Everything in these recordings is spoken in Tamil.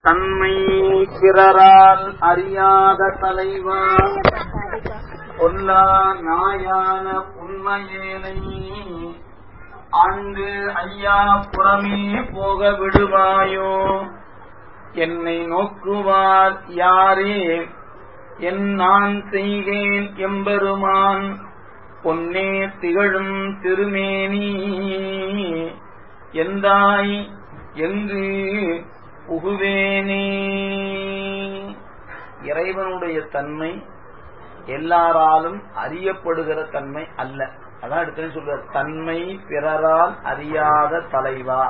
தன்மை பிறரால் அறியாத தலைவா பொல்லா நாயான உண்மையேனை ஆண்டு ஐயா புறமே போக விடுவாயோ என்னை நோக்குவார் யாரே என் நான் செய்கேன் எம்பெருமான் பொன்னே திகழும் திருமேனி எந்தாய் எங்கு புகுவேனே இறைவனுடைய தன்மை எல்லாராலும் அறியப்படுகிற தன்மை அல்ல அதான் எடுத்து சொல்ற தன்மை பிறரால் அறியாத தலைவா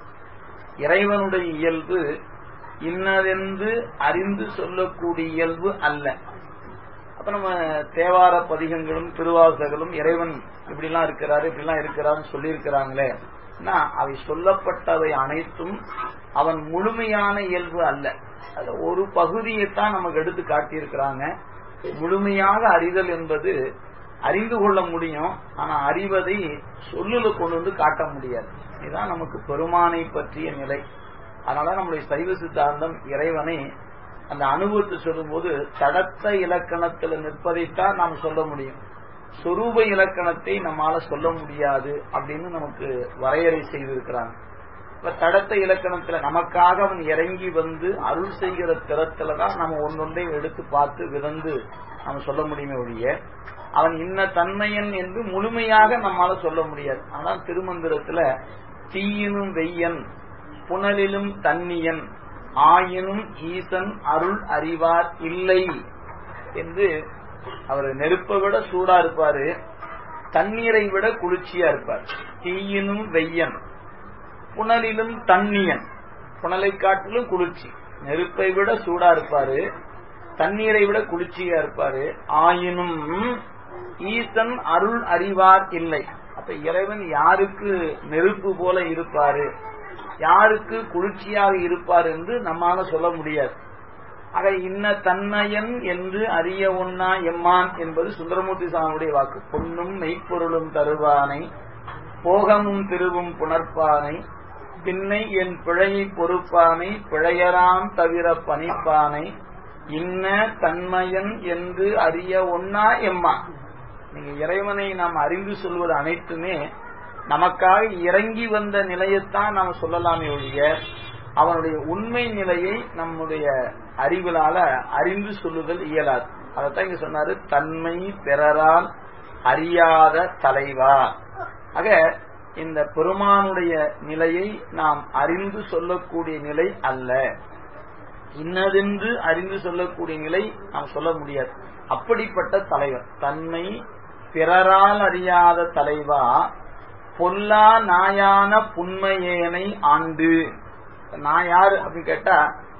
இறைவனுடைய இயல்பு இன்னதென்று அறிந்து சொல்லக்கூடிய இயல்பு அல்ல அப்ப நம்ம தேவார பதிகங்களும் திருவாசகளும் இறைவன் இப்படிலாம் இருக்கிறாரு இப்படிலாம் இருக்கிறாருன்னு சொல்லி இருக்கிறாங்களே அவை சொல்லப்பட்டவை அனைத்தும் அவன் முழுமையான இயல்பு அல்ல அது ஒரு பகுதியைத்தான் நமக்கு எடுத்து காட்டியிருக்கிறாங்க முழுமையாக அறிதல் என்பது அறிந்து கொள்ள முடியும் ஆனா அறிவதை சொல்லுல கொண்டு வந்து காட்ட முடியாது இதுதான் நமக்கு பெருமானை பற்றிய நிலை அதனால நம்முடைய சைவ சித்தாந்தம் இறைவனை அந்த அனுபவத்தை சொல்லும்போது தடத்த இலக்கணத்தில் நிற்பதைத்தான் நாம் சொல்ல முடியும் சொரூப இலக்கணத்தை நம்மால சொல்ல முடியாது அப்படின்னு நமக்கு வரையறை செய்திருக்கிறாங்க இப்ப தடத்த இலக்கணத்துல நமக்காக அவன் இறங்கி வந்து அருள் செய்கிற திறத்துலதான் நம்ம ஒன்னொன்றை எடுத்து பார்த்து விதந்து நம்ம சொல்ல முடியுமே ஒழிய அவன் இன்ன தன்மையன் என்று முழுமையாக நம்மால சொல்ல முடியாது ஆனால் திருமந்திரத்துல தீயினும் வெய்யன் புனலிலும் தன்னியன் ஆயினும் ஈசன் அருள் அறிவார் இல்லை என்று அவர் நெருப்பை விட சூடா இருப்பாரு தண்ணீரை விட குளிர்ச்சியா இருப்பார் தீயினும் வெய்யன் புனலிலும் தண்ணியன் புனலை காட்டிலும் குளிர்ச்சி நெருப்பை விட சூடா இருப்பாரு தண்ணீரை விட குளிர்ச்சியா இருப்பாரு ஆயினும் ஈசன் அருள் அறிவார் இல்லை அப்ப இறைவன் யாருக்கு நெருப்பு போல இருப்பாரு யாருக்கு குளிர்ச்சியாக இருப்பார் என்று நம்மால சொல்ல முடியாது ஆக இன்ன தன்மையன் என்று அறிய ஒன்னா எம்மான் என்பது சுந்தரமூர்த்தி சாமியுடைய வாக்கு பொன்னும் மெய்ப்பொருளும் தருவானை போகமும் திருவும் புணர்ப்பானை பின்னை என் பிழையை பொறுப்பானை பிழையராம் தவிர பணிப்பானை இன்ன தன்மையன் என்று அறிய ஒன்னா எம்மா நீங்க இறைவனை நாம் அறிந்து சொல்வது அனைத்துமே நமக்காக இறங்கி வந்த நிலையத்தான் நாம் சொல்லலாமே ஒழிய அவனுடைய உண்மை நிலையை நம்முடைய அறிவிலால அறிந்து சொல்லுதல் இயலாது அதைத்தான் இங்க சொன்னாரு தன்மை பிறரால் அறியாத தலைவா ஆக இந்த பெருமானுடைய நிலையை நாம் அறிந்து சொல்லக்கூடிய நிலை அல்ல இன்னதென்று அறிந்து சொல்லக்கூடிய நிலை நாம் சொல்ல முடியாது அப்படிப்பட்ட தலைவர் தன்மை பிறரால் அறியாத தலைவா பொல்லா நாயான புண்மையேனை ஆண்டு நான் யாரு அப்படின்னு கேட்டா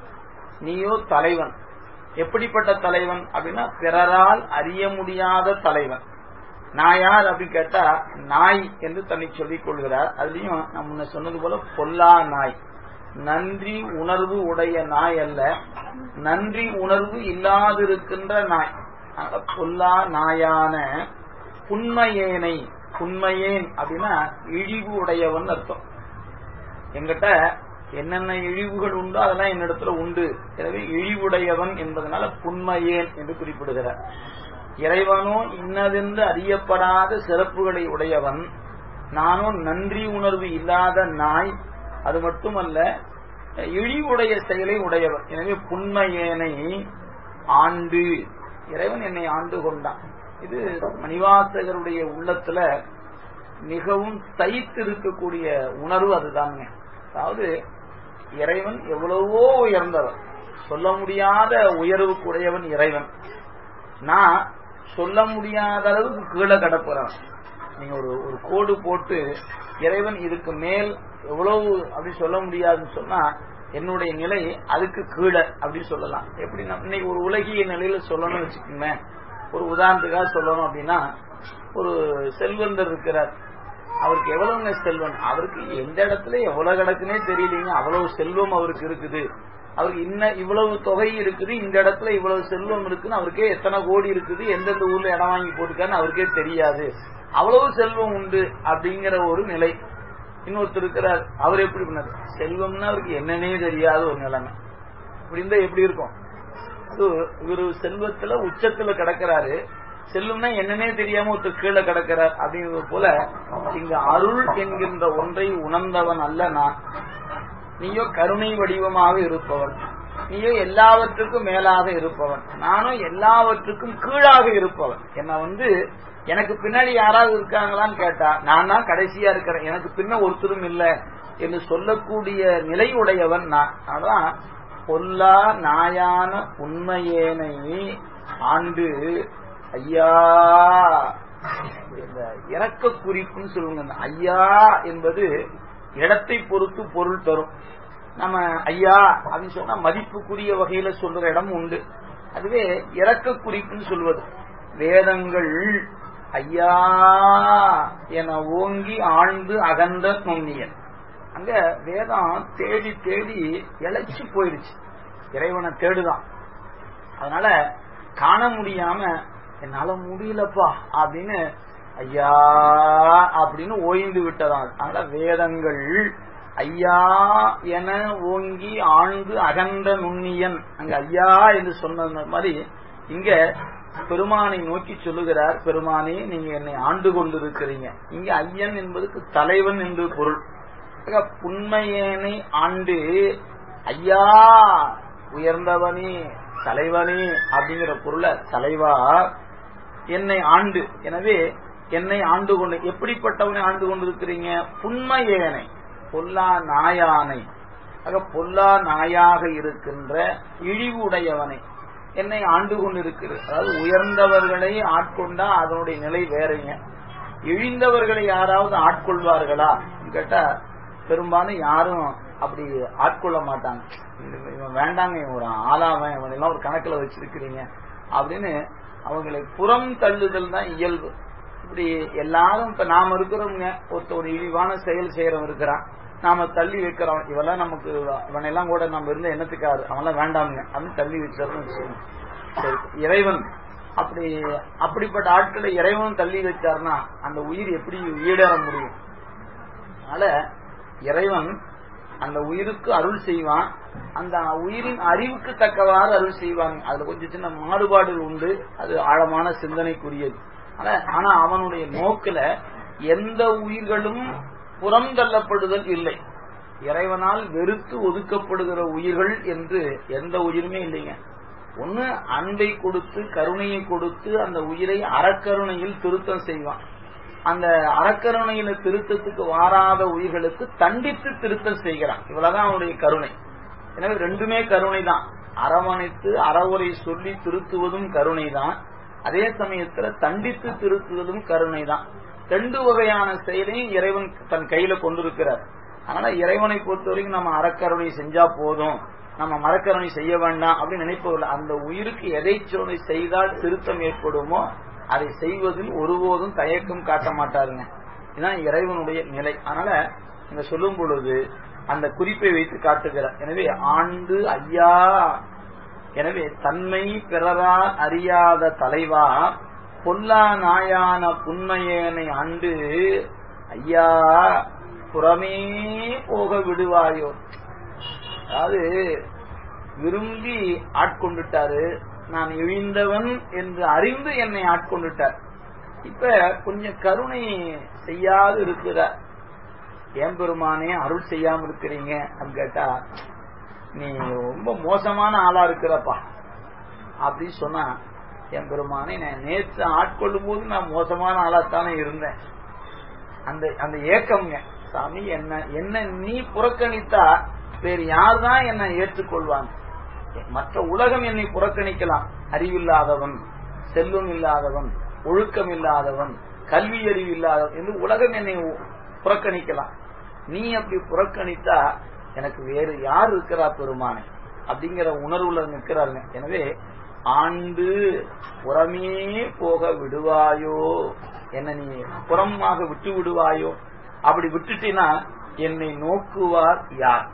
நீயோ தலைவன் எப்படிப்பட்ட தலைவன் அப்படின்னா பிறரால் அறிய முடியாத தலைவன் நான் யார் அப்படின்னு கேட்டா நாய் என்று தன்னை சொல்லிக் கொள்கிறார் அதுலயும் நான் முன்ன சொன்னது போல பொல்லா நாய் நன்றி உணர்வு உடைய நாய் அல்ல நன்றி உணர்வு இல்லாதிருக்கின்ற நாய் பொல்லா நாயான புண்மையேனை புண்மையேன் அப்படின்னா இழிவு உடையவன் அர்த்தம் எங்கிட்ட என்னென்ன இழிவுகள் உண்டோ அதெல்லாம் என்னிடத்துல உண்டு எனவே இழிவுடையவன் என்பதனால புண்மையேன் என்று குறிப்பிடுகிறார் இறைவனோ இன்னதென்று அறியப்படாத சிறப்புகளை உடையவன் நானோ நன்றி உணர்வு இல்லாத நாய் அது மட்டுமல்ல இழிவுடைய செயலை உடையவன் எனவே புண்மையேனை ஆண்டு இறைவன் என்னை ஆண்டு கொண்டான் இது மணிவாசகருடைய உள்ளத்துல மிகவும் தைத்து இருக்கக்கூடிய உணர்வு அதுதாங்க அதாவது இறைவன் எவ்வளவோ உயர்ந்தவன் சொல்ல முடியாத உயர்வுக்கு உடையவன் இறைவன் நான் சொல்ல முடியாத அளவுக்கு கீழே கடப்புறவன் நீங்க ஒரு ஒரு கோடு போட்டு இறைவன் இதுக்கு மேல் எவ்வளவு அப்படி சொல்ல முடியாதுன்னு சொன்னா என்னுடைய நிலை அதுக்கு கீழே அப்படின்னு சொல்லலாம் எப்படி இன்னைக்கு ஒரு உலகிய நிலையில சொல்லணும்னு வச்சுக்கோங்க ஒரு உதாரணத்துக்காக சொல்லணும் அப்படின்னா ஒரு செல்வந்தர் இருக்கிறார் அவருக்கு எவ்வளவுங்க செல்வம் அவருக்கு எந்த இடத்துல எவ்வளவு கிடக்குனே தெரியலீங்க அவ்வளவு செல்வம் அவருக்கு இருக்குது அவருக்கு இன்ன இவ்வளவு தொகை இருக்குது இந்த இடத்துல இவ்வளவு செல்வம் இருக்குன்னு அவருக்கே எத்தனை கோடி இருக்குது எந்தெந்த ஊர்ல இடம் வாங்கி போட்டுக்கான்னு அவருக்கே தெரியாது அவ்வளவு செல்வம் உண்டு அப்படிங்கிற ஒரு நிலை இன்னொருத்தர் இருக்கிறார் அவர் எப்படி பண்ணார் செல்வம்னா அவருக்கு என்னன்னே தெரியாத ஒரு நிலைமை இப்படி இருந்தா எப்படி இருக்கும் அது இவரு செல்வத்துல உச்சத்துல கிடக்கிறாரு செல்லும்னா என்னன்னே தெரியாம ஒருத்தர் கீழே கிடக்கிறார் அப்படிங்கிறது போல இங்க அருள் என்கின்ற ஒன்றை உணர்ந்தவன் அல்ல நான் நீயோ கருணை வடிவமாக இருப்பவன் நீயோ எல்லாவற்றுக்கும் மேலாக இருப்பவன் நானும் எல்லாவற்றுக்கும் கீழாக இருப்பவன் என்ன வந்து எனக்கு பின்னாடி யாராவது இருக்காங்களான்னு கேட்டா நான் தான் கடைசியா இருக்கிறேன் எனக்கு பின்ன ஒருத்தரும் இல்லை என்று சொல்லக்கூடிய நிலை உடையவன் நான் அதான் பொல்லா நாயான உண்மையேனை ஆண்டு ஐயா இந்த இறக்க குறிப்புன்னு சொல்லுவாங்க இந்த ஐயா என்பது இடத்தை பொறுத்து பொருள் தரும் நம்ம ஐயா அப்படின்னு சொன்னா மதிப்புக்குரிய வகையில சொல்ற இடம் உண்டு அதுவே இறக்க குறிப்புன்னு சொல்வது வேதங்கள் ஐயா என ஓங்கி ஆழ்ந்து அகன்ற நுண்ணியன் அங்க வேதம் தேடி தேடி இழைச்சு போயிருச்சு இறைவனை தேடுதான் அதனால காண முடியாம என்னால முடியலப்பா அப்படின்னு ஐயா அப்படின்னு ஓய்ந்து விட்டதான் அதனால வேதங்கள் ஐயா என ஓங்கி ஆழ்ந்து அகன்ற நுண்ணியன் அங்க ஐயா என்று சொன்ன மாதிரி இங்க பெருமானை நோக்கி சொல்லுகிறார் பெருமானே நீங்க என்னை ஆண்டு கொண்டிருக்கிறீங்க இங்க ஐயன் என்பதுக்கு தலைவன் என்று பொருள் புண்மையேனை ஆண்டு ஐயா உயர்ந்தவனே தலைவனே அப்படிங்கிற பொருள தலைவா என்னை ஆண்டு எனவே என்னை ஆண்டு கொண்டு எப்படிப்பட்டவனை ஆண்டு கொண்டிருக்கிறீங்க புண்மையேனை பொல்லா நாயானை ஆக பொல்லா நாயாக இருக்கின்ற இழிவுடையவனை என்னை ஆண்டு கொண்டிருக்கிறது அதாவது உயர்ந்தவர்களை ஆட்கொண்டா அதனுடைய நிலை வேறங்க இழிந்தவர்களை யாராவது ஆட்கொள்வார்களா கேட்டா பெரும்பாலும் யாரும் அப்படி ஆட்கொள்ள மாட்டாங்க இவன் வேண்டாங்க இவன் ஒரு ஆளாவன் இவன் எல்லாம் ஒரு கணக்குல வச்சிருக்கிறீங்க அப்படின்னு அவங்களை புறம் தள்ளுதல் தான் இயல்பு இப்படி எல்லாரும் இப்ப நாம இருக்கிறவங்க ஒருத்த ஒரு இழிவான செயல் செய்யறவன் இருக்கிறான் நாம தள்ளி வைக்கிறோம் இவெல்லாம் நமக்கு இவனெல்லாம் கூட நம்ம இருந்த எண்ணத்துக்காரு அவன்லாம் வேண்டாமுங்க அப்படின்னு தள்ளி வச்சிடறோம் சரி இறைவன் அப்படி அப்படிப்பட்ட ஆட்களை இறைவன் தள்ளி வச்சார்னா அந்த உயிர் எப்படி ஈடேற முடியும் அதனால இறைவன் அந்த உயிருக்கு அருள் செய்வான் அந்த உயிரின் அறிவுக்கு தக்கவாறு அருள் செய்வாங்க அதுல கொஞ்சம் சின்ன மாறுபாடுகள் உண்டு அது ஆழமான சிந்தனைக்குரியது ஆனா அவனுடைய நோக்கில எந்த உயிர்களும் புறம் தள்ளப்படுதல் இல்லை இறைவனால் வெறுத்து ஒதுக்கப்படுகிற உயிர்கள் என்று எந்த உயிருமே இல்லைங்க ஒன்னு அன்பை கொடுத்து கருணையை கொடுத்து அந்த உயிரை அறக்கருணையில் திருத்தம் செய்வான் அந்த அறக்கருணையில திருத்தத்துக்கு வாராத உயிர்களுக்கு தண்டித்து திருத்தம் செய்கிறான் இவ்வளவுதான் அவனுடைய கருணை எனவே ரெண்டுமே கருணை தான் அரவணைத்து அறவுரை சொல்லி திருத்துவதும் கருணை தான் அதே சமயத்துல தண்டித்து திருத்துவதும் கருணை தான் ரெண்டு வகையான செயலையும் இறைவன் தன் கையில கொண்டிருக்கிறார் அதனால இறைவனை பொறுத்தவரைக்கும் நம்ம அறக்கருணை செஞ்சா போதும் நம்ம மரக்கருணை செய்ய வேண்டாம் அப்படின்னு நினைப்பதில்லை அந்த உயிருக்கு எதை சொன்னை செய்தால் திருத்தம் ஏற்படுமோ அதை செய்வதில் ஒருபோதும் தயக்கம் காட்ட மாட்டாருங்க இதுதான் இறைவனுடைய நிலை அதனால இங்க சொல்லும் பொழுது அந்த குறிப்பை வைத்து காட்டுகிறார் எனவே ஆண்டு ஐயா எனவே தன்மை பிறரா அறியாத தலைவா பொல்லா நாயான புன்மையேனை ஆண்டு ஐயா புறமே போக விடுவாயோ அதாவது விரும்பி ஆட்கொண்டுட்டாரு நான் இழிந்தவன் என்று அறிந்து என்னை ஆட்கொண்டுட்டார் இப்ப கொஞ்சம் கருணை செய்யாது இருக்கிறார் ஏன் பெருமானே அருள் செய்யாம இருக்கிறீங்க அப்படின்னு கேட்டா நீ ரொம்ப மோசமான ஆளா இருக்கிறப்பா அப்படின்னு சொன்னா என் பெருமானே நான் நேற்று ஆட்கொள்ளும் போது நான் மோசமான ஆளாத்தானே இருந்தேன் அந்த அந்த ஏக்கம்ங்க சாமி என்ன என்ன நீ புறக்கணித்தா வேறு யார் தான் என்னை ஏற்றுக்கொள்வாங்க மற்ற உலகம் என்னை புறக்கணிக்கலாம் அறிவில்லாதவன் செல்வம் இல்லாதவன் ஒழுக்கம் இல்லாதவன் கல்வி அறிவு இல்லாதவன் என்று உலகம் என்னை புறக்கணிக்கலாம் நீ அப்படி புறக்கணித்தா எனக்கு வேறு யார் இருக்கிறா பெருமானே அப்படிங்கிற உணர்வுல நிற்கிறாருங்க எனவே ஆண்டு புறமே போக விடுவாயோ என்ன நீ புறமாக விட்டு விடுவாயோ அப்படி விட்டுட்டீன்னா என்னை நோக்குவார் யார்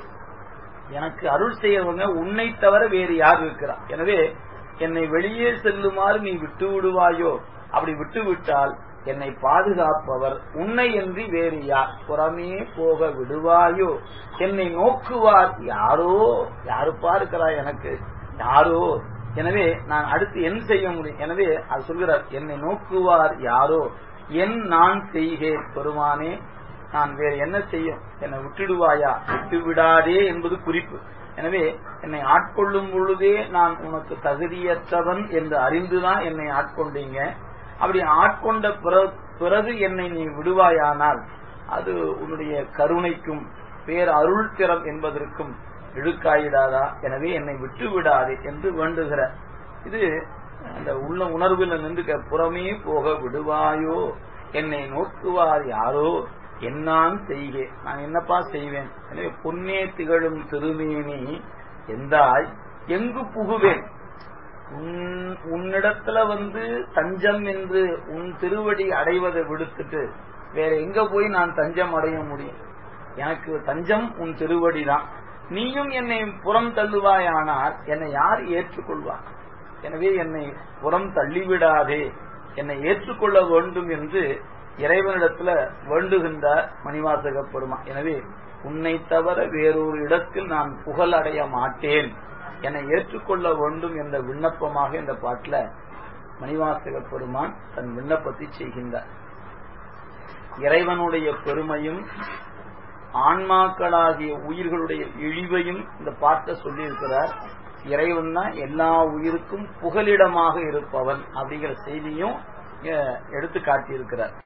எனக்கு அருள் செய்யறவங்க உன்னை தவிர வேறு யார் இருக்கிறா எனவே என்னை வெளியே செல்லுமாறு நீ விட்டு விடுவாயோ அப்படி விட்டு விட்டால் என்னை பாதுகாப்பவர் உன்னை என்று வேறு யார் புறமே போக விடுவாயோ என்னை நோக்குவார் யாரோ யாருப்பா இருக்கிறா எனக்கு யாரோ எனவே நான் அடுத்து என்ன செய்ய முடியும் எனவே அது சொல்கிறார் என்னை நோக்குவார் யாரோ என் நான் செய்கேன் பெருமானே நான் வேறு என்ன செய்யும் என்னை விட்டுடுவாயா விட்டு விடாதே என்பது குறிப்பு எனவே என்னை ஆட்கொள்ளும் பொழுதே நான் உனக்கு தகுதியற்றவன் என்று அறிந்துதான் என்னை ஆட்கொண்டீங்க அப்படி ஆட்கொண்ட பிறகு என்னை நீ விடுவாயானால் அது உன்னுடைய கருணைக்கும் பேர் அருள் திறம் என்பதற்கும் இழுக்காயிடாதா எனவே என்னை விட்டு விடாதே என்று வேண்டுகிற இது அந்த உள்ள உணர்வில் நின்று புறமே போக விடுவாயோ என்னை நோக்குவார் யாரோ என்னான் செய்கே நான் என்னப்பா செய்வேன் எனவே பொன்னே திகழும் திருமேனி எந்தாய் எங்கு புகுவேன் உன்னிடத்துல வந்து தஞ்சம் என்று உன் திருவடி அடைவதை விடுத்துட்டு வேற எங்க போய் நான் தஞ்சம் அடைய முடியும் எனக்கு தஞ்சம் உன் திருவடி தான் நீயும் என்னை புறம் தள்ளுவாயானால் என்னை யார் ஏற்றுக்கொள்வார் எனவே என்னை புறம் தள்ளிவிடாதே என்னை ஏற்றுக்கொள்ள வேண்டும் என்று இறைவனிடத்துல வேண்டுகின்றார் மணிவாசக பெருமா எனவே உன்னை தவிர வேறொரு இடத்தில் நான் புகழ் அடைய மாட்டேன் என்னை ஏற்றுக்கொள்ள வேண்டும் என்ற விண்ணப்பமாக இந்த பாட்டில் மணிவாசக பெருமான் தன் விண்ணப்பத்தை செய்கின்றார் இறைவனுடைய பெருமையும் ஆன்மாக்களாகிய உயிர்களுடைய இழிவையும் இந்த பாட்டை சொல்லியிருக்கிறார் இறைவன் தான் எல்லா உயிருக்கும் புகலிடமாக இருப்பவன் அப்படிங்கிற செய்தியும் எடுத்து காட்டியிருக்கிறார்